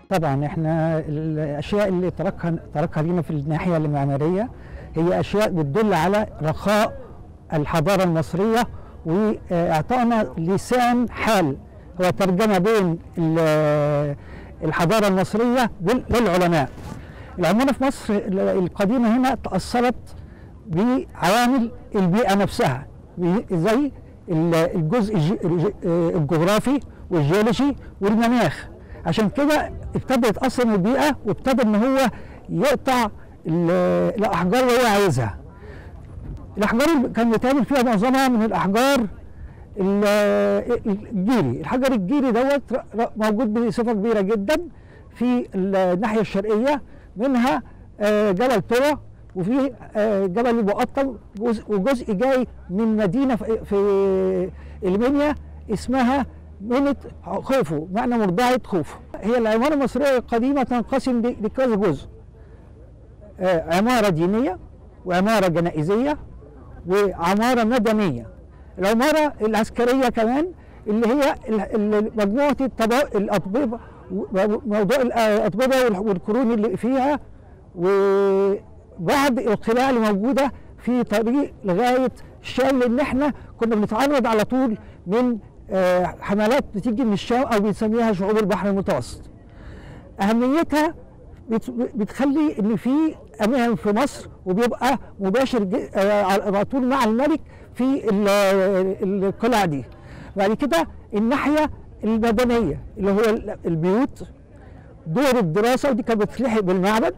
طبعا احنا الاشياء اللي تركها تركها لنا في الناحيه المعماريه هي اشياء بتدل على رخاء الحضاره المصريه واعطائنا لسان حال هو ترجمه بين ال- الحضاره المصريه وال- للعلماء. العماره في مصر القديمه هنا تاثرت بعوامل البيئه نفسها زي ال- الجزء الج- الج- الجغرافي والجيولوجي والمناخ عشان كده ابتدى يتاثر من البيئه وابتدى ان هو يقطع ال- الاحجار اللي هو عايزها الاحجار اللي كان بيتعمل فيها معظمها من الاحجار ال- الجيري الحجر الجيري دوت ر- ر- موجود بصفه كبيره جدا في الناحيه الشرقيه منها آه، جبل ترى وفي آه، جبل المقطم جزء- وجزء جاي من مدينه في في المنيا اسمها منة خوفو معنى مرضعة خوفو هي العمارة المصرية القديمة تنقسم ل- لكذا جزء آه، عمارة دينية وعمارة جنائزية وعمارة مدنية العمارة العسكرية كمان اللي هي ال- ال- مجموعة الطبا- الأطببة موضوع الأطببة وال- والقرون اللي فيها وبعض القلاع اللي موجودة في طريق لغاية الشام لأن احنا كنا بنتعرض على طول من آه، حملات بتيجي من الشام أو بنسميها شعوب البحر المتوسط أهميتها بت- بتخلي ان في امان في مصر وبيبقى مباشر ج- آه، على طول مع الملك في ال- القلع دي بعد كده الناحيه المدنيه اللي هو ال- البيوت دور الدراسه ودي كانت بتتلحق بالمعبد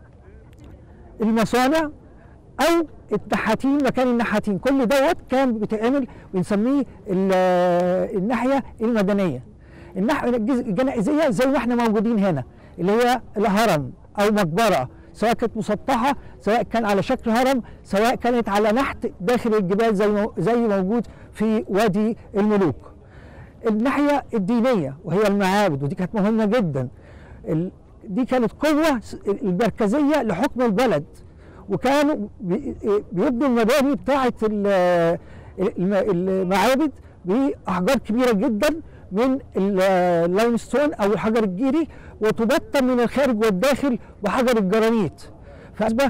المصانع او النحاتين مكان النحاتين كل دوت كان بيتعمل بنسميه ال- الناحيه المدنيه الناحيه الجز- الجنائزيه زي ما احنا موجودين هنا اللي هي الهرم او مقبره سواء كانت مسطحه سواء كان على شكل هرم سواء كانت على نحت داخل الجبال زي مو- زي موجود في وادي الملوك الناحيه الدينيه وهي المعابد ودي كانت مهمه جدا ال- دي كانت قوه س- المركزيه لحكم البلد وكانوا بي- بيبنوا المباني بتاعه ال- الم- المعابد باحجار كبيره جدا من ال- اللايمستون او الحجر الجيري وتبطن من الخارج والداخل بحجر الجرانيت فأشبه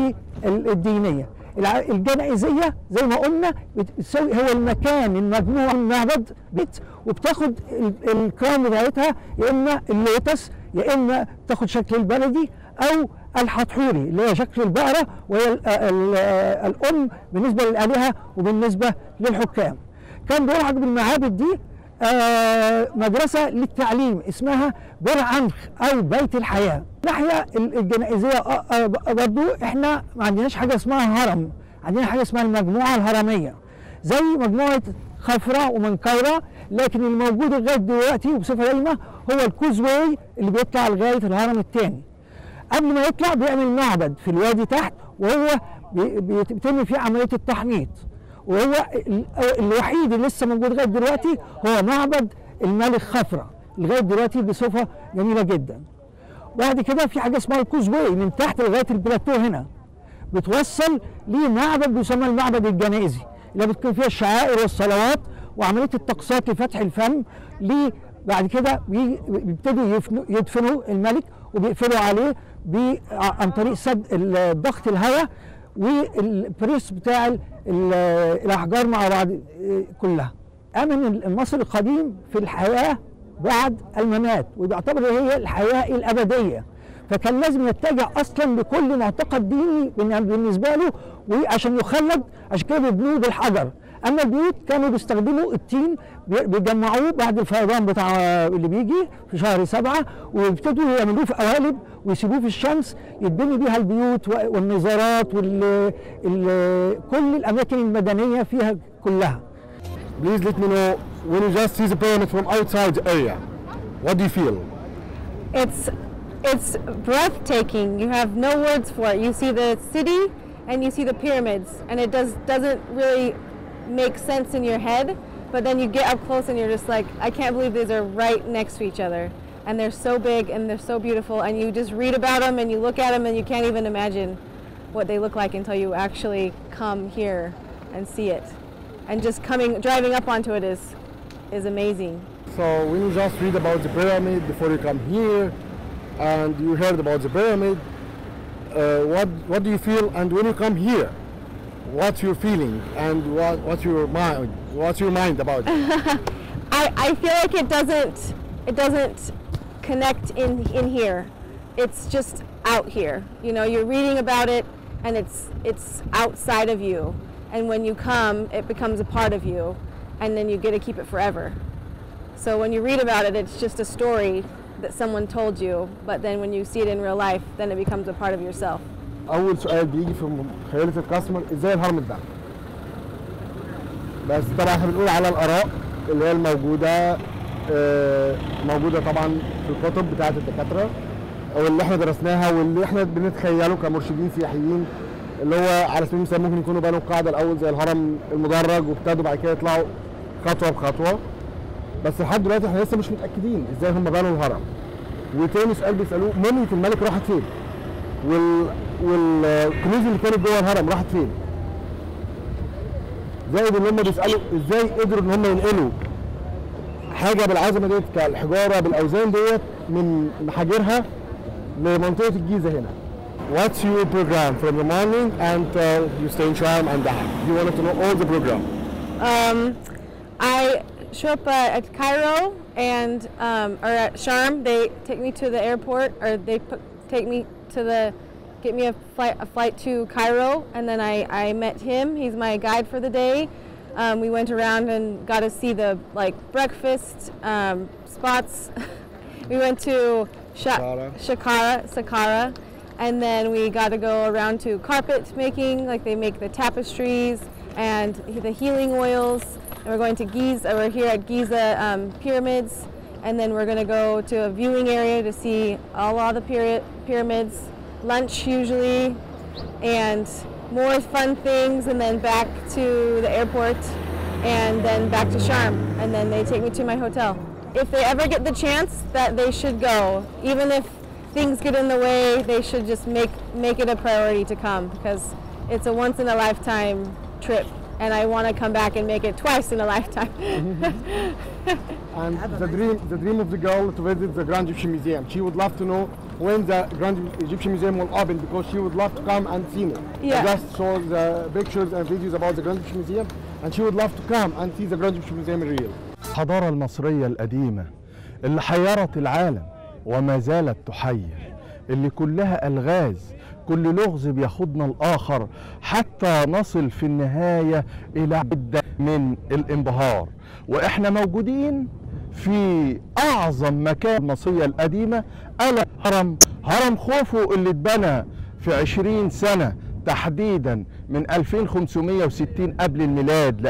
للدينيه الع- الجنائزيه زي ما قلنا بتساوي هو المكان المجموع من المعبد بيت وبتاخد ال- الكرام بتاعتها يا اما اللوتس يا اما تاخد شكل البلدي او الحتحوري اللي هي شكل البقره وهي ال- ال- الام بالنسبه للالهه وبالنسبه للحكام كان بيلحق بالمعابد دي آه، مدرسة للتعليم اسمها بر عنخ أو بيت الحياة الناحية ال- الجنائزية آه، آه، برضو احنا ما عندناش حاجة اسمها هرم عندنا حاجة اسمها المجموعة الهرمية زي مجموعة خفرة ومنكورة لكن الموجود لغاية دلوقتي وبصفة دايمة هو الكوزواي اللي بيطلع لغاية الهرم الثاني قبل ما يطلع بيعمل معبد في الوادي تحت وهو بي- بيتم فيه عملية التحنيط وهو ال- الوحيد اللي لسه موجود لغايه دلوقتي هو معبد الملك خفرة لغايه دلوقتي بصفه جميله جدا. بعد كده في حاجه اسمها الكوزواي من تحت لغايه البلاتو هنا بتوصل لمعبد بيسمى المعبد الجنائزي اللي بتكون فيها الشعائر والصلوات وعمليه التقسيط لفتح الفم ليه بعد كده بي- بيبتدوا يفنوا- يدفنوا الملك وبيقفلوا عليه ب- عن طريق سد ال- ضغط الهواء والبريس بتاع ال- ال- الاحجار مع بعض آه، كلها. امن المصري القديم في الحياه بعد الممات وبيعتبر هي الحياه الابديه. فكان لازم يتجه اصلا لكل معتقد ديني بن- بالنسبه له وعشان يخلد عشان كده بيبنوه بالحجر اما البيوت كانوا بيستخدموا التين بي- بيجمعوه بعد الفيضان بتاع اللي بيجي في شهر سبعة ويبتدوا يعملوه في قوالب ويسيبوه في الشمس يتبني بيها البيوت و- والنظارات وال ال- كل الاماكن المدنيه فيها كلها Please let me know when you just see the pyramid from outside the area. What do you feel? It's it's breathtaking. You have no words for it. You see the city and you see the pyramids, and it does doesn't really make sense in your head. But then you get up close and you're just like, I can't believe these are right next to each other, and they're so big and they're so beautiful. And you just read about them and you look at them and you can't even imagine what they look like until you actually come here and see it. And just coming driving up onto it is is amazing. So when you just read about the pyramid before you come here, and you heard about the pyramid. Uh, what what do you feel? And when you come here, what's your feeling and what what's your mind? What's your mind about it? I, I feel like it doesn't it doesn't connect in in here. It's just out here. You know, you're reading about it and it's it's outside of you. And when you come, it becomes a part of you and then you get to keep it forever. So when you read about it, it's just a story that someone told you, but then when you see it in real life, then it becomes a part of yourself. اول سؤال بيجي في خيالة الكاستمر ازاي الهرم اتبنى بس طبعا احنا بنقول على الاراء اللي هي الموجوده آه، موجوده طبعا في الكتب بتاعه الدكاتره او اللي احنا درسناها واللي احنا بنتخيله كمرشدين سياحيين اللي هو على سبيل المثال ممكن يكونوا بنوا القاعده الاول زي الهرم المدرج وابتدوا بعد كده يطلعوا خطوه بخطوه بس لحد دلوقتي احنا لسه مش متاكدين ازاي هم بنوا الهرم وتاني سؤال بيسالوه مومية الملك راحت فين؟ وال والكنوز اللي كانت جوه الهرم راحت فين؟ زائد ان هم بيسالوا ازاي قدروا ان هم ينقلوا حاجه بالعظمه ديت كالحجاره بالاوزان ديت من محاجرها لمنطقه الجيزه هنا. What's your program from the morning until you stay in Sharm and back? You wanted to know all the program. Um, I show up uh, at Cairo and um, or at Sharm. They take me to the airport, or they put, take me to the get me a flight a flight to Cairo, and then I, I met him. He's my guide for the day. Um, we went around and got to see the like breakfast um, spots. we went to Sha- Shakara. Shakara, Sakara, and then we got to go around to carpet making, like they make the tapestries and the healing oils. And we're going to Giza. We're here at Giza um, pyramids, and then we're going to go to a viewing area to see all, all the pyra- pyramids. Lunch usually, and more fun things, and then back to the airport, and then back to Sharm, and then they take me to my hotel. If they ever get the chance, that they should go, even if things get in the way, they should just make make it a priority to come because it's a once in a lifetime trip, and I want to come back and make it twice in a lifetime. And the dream, the dream of the girl to visit the Grand Egyptian Museum. She would love to know when the Grand Egyptian Museum will open because she would love to come and see it. Yeah. I just saw the pictures and videos about the Grand Egyptian Museum, and she would love to come and see the Grand Egyptian Museum in real. الحضارة المصرية القديمة اللي حيرت العالم وما زالت تحير اللي كلها ألغاز كل لغز بياخدنا الآخر حتى نصل في النهاية إلى عدة من الانبهار وإحنا موجودين في أعظم مكان المصرية القديمة ألا هرم هرم خوفو اللي اتبنى في عشرين سنة تحديدا من 2560 قبل الميلاد ل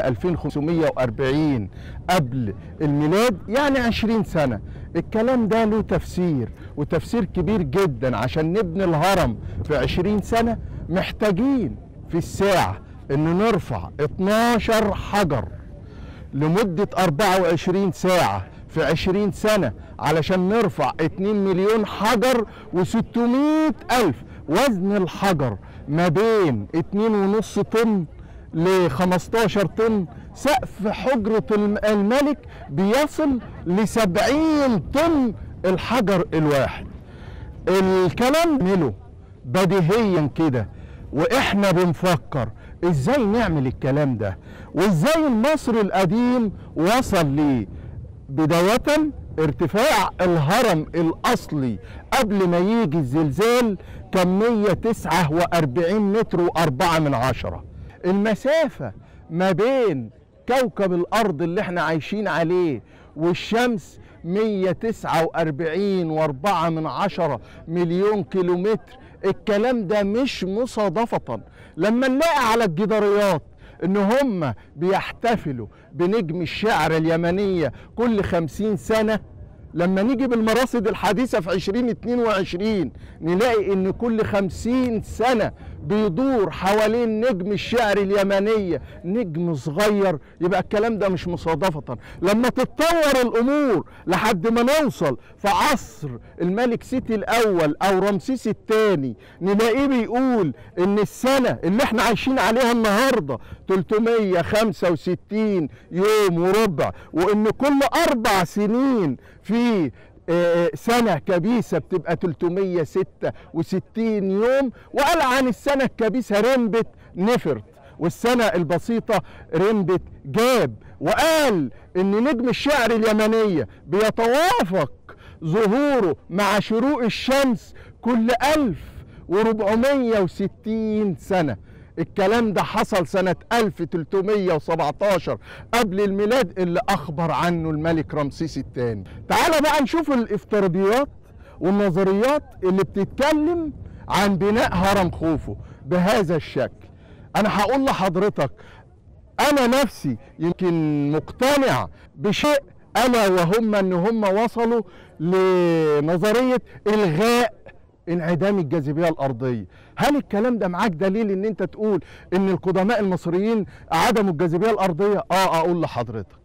2540 قبل الميلاد يعني 20 سنة الكلام ده له تفسير وتفسير كبير جدا عشان نبني الهرم في 20 سنة محتاجين في الساعة ان نرفع 12 حجر لمدة 24 ساعة في 20 سنة علشان نرفع 2 مليون حجر و600 ألف وزن الحجر ما بين 2.5 طن ل 15 طن سقف حجرة الم- الملك بيصل ل 70 طن الحجر الواحد الكلام نعمله بديهيا كده واحنا بنفكر ازاي نعمل الكلام ده وازاي المصري القديم وصل ليه بداية ارتفاع الهرم الأصلي قبل ما يجي الزلزال كان 149 متر وأربعة من عشرة المسافة ما بين كوكب الأرض اللي احنا عايشين عليه والشمس 149 وأربعة من عشرة مليون كيلومتر الكلام ده مش مصادفة لما نلاقي على الجداريات ان هم بيحتفلوا بنجم الشعر اليمنية كل خمسين سنة لما نيجي بالمراصد الحديثة في 2022 نلاقي ان كل خمسين سنة بيدور حوالين نجم الشعر اليمنية نجم صغير يبقى الكلام ده مش مصادفة لما تتطور الامور لحد ما نوصل في عصر الملك سيتي الاول او رمسيس الثاني نلاقيه بيقول ان السنة اللي احنا عايشين عليها النهاردة 365 يوم وربع وان كل اربع سنين في آه، سنة كبيسة بتبقى 366 يوم وقال عن السنة الكبيسة رمبت نفرت والسنة البسيطة رمبت جاب وقال ان نجم الشعر اليمنية بيتوافق ظهوره مع شروق الشمس كل ألف وربعمية وستين سنة الكلام ده حصل سنة 1317 قبل الميلاد اللي أخبر عنه الملك رمسيس الثاني تعال بقى نشوف الافتراضيات والنظريات اللي بتتكلم عن بناء هرم خوفو بهذا الشكل أنا هقول لحضرتك أنا نفسي يمكن مقتنع بشيء ألا وهم إن هم وصلوا لنظرية إلغاء انعدام الجاذبيه الارضيه هل الكلام ده معاك دليل ان انت تقول ان القدماء المصريين عدموا الجاذبيه الارضيه اه اقول لحضرتك